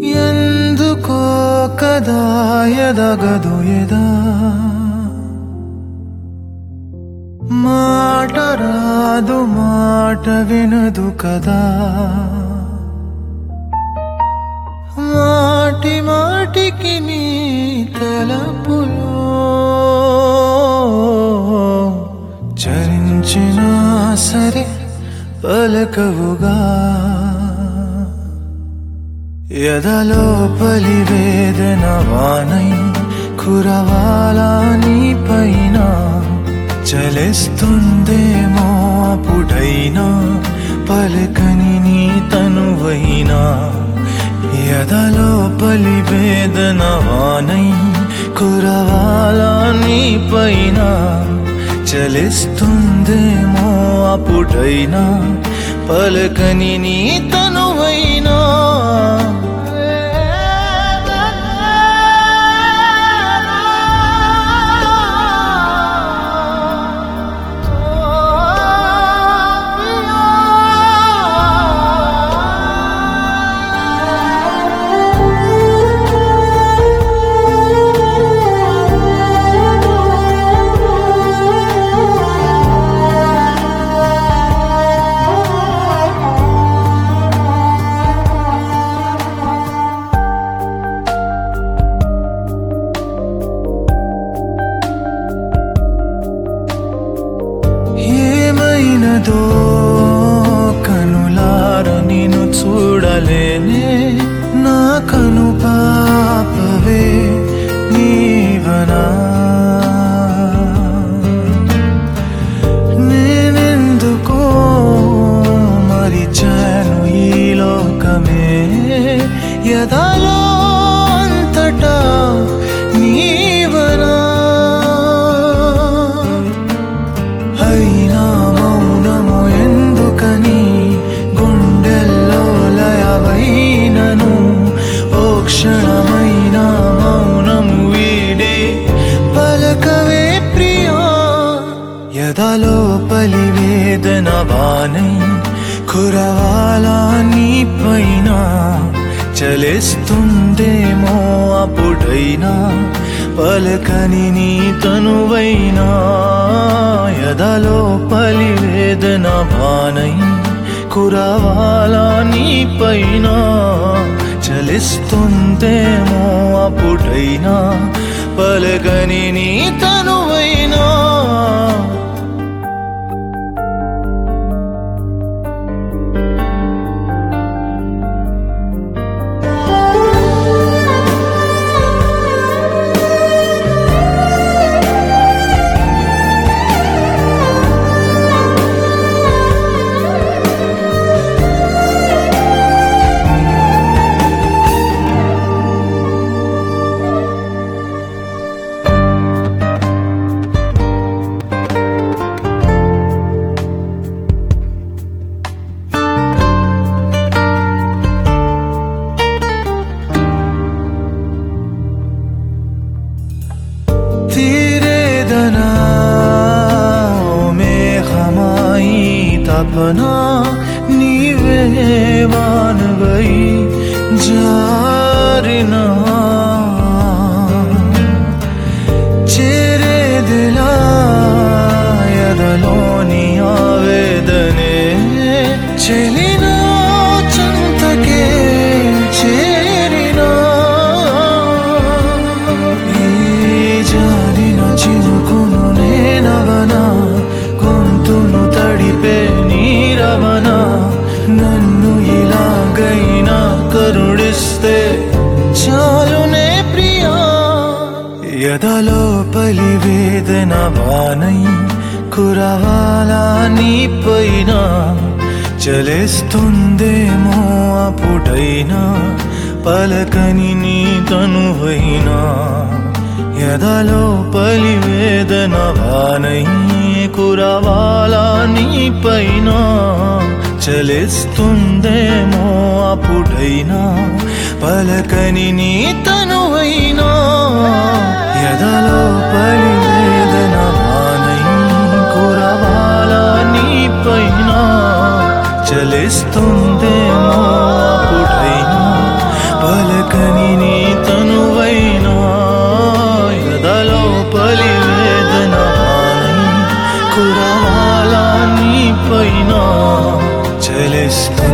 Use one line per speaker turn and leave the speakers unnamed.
ఎందుకో కదా ఎదగదు ఎదా మాట రాదు మాట వినదు కదా మాటి మాటికి నీ తలపులో చరించినా సరే పలకవుగా ఎదలో పలి వేదన వానై కురవాలా నీ పైన చలిస్తుందేమో అప్పుడైనా పలకని నీ తనువైనా ఎదలో పలి వేదన వానై కురవాలా నీ పైన చలిస్తుందేమో అప్పుడైనా పలకని నీ తనువైనా ఏమైనదో కనులార నేను చూడలేనే నా కను పాపవే నీవనా నేనెందుకో మరిచాను ఈ లోకమే యదాలో అంతటా నీవనా అయినా మౌనము ఎందుకని గుండెల్లో లయవైనను ఓ క్షణమైన మౌనము వీడే పలకవే ప్రియా ఎదలో పలి వేదన బానై కురవాలా నీ పైన చలిస్తుందేమో అప్పుడైనా పలకని నీ తనువైనా ఎదలో పలి వేదన బానై కురవాలా నీ పైన చలిస్తుందేమో అప్పుడైనా పలకని నీ తనువైనా తీరేదనా మేఘమాయి తపనా నీవే వానవై జారినా చేరేదిలా ఎదలోని ఆవేదనే చెలినా చింతకే చేరినా ఈ జారిన చినుకును నేనవనా గొంతును తడిపే నీరవనా నన్ను ఇలాగైనా కరుడిస్తే చాలునే ప్రియా ఎదలో పలి వేదన బానై కురవాలా నీ పైన చలేస్తుందేమో అప్పుడైనా పలకని నీ తనువైనా ఎదలో పలి వేదన బానై కురవాలా నీ పైన చలిస్తుందేమో అప్పుడైనా పలకని నీ తనువైనా ఎదలో పలి వేదన బానై కురవాలా నీ పైన చలిస్తుందేమో అప్పుడైనా పల తెలుసుకో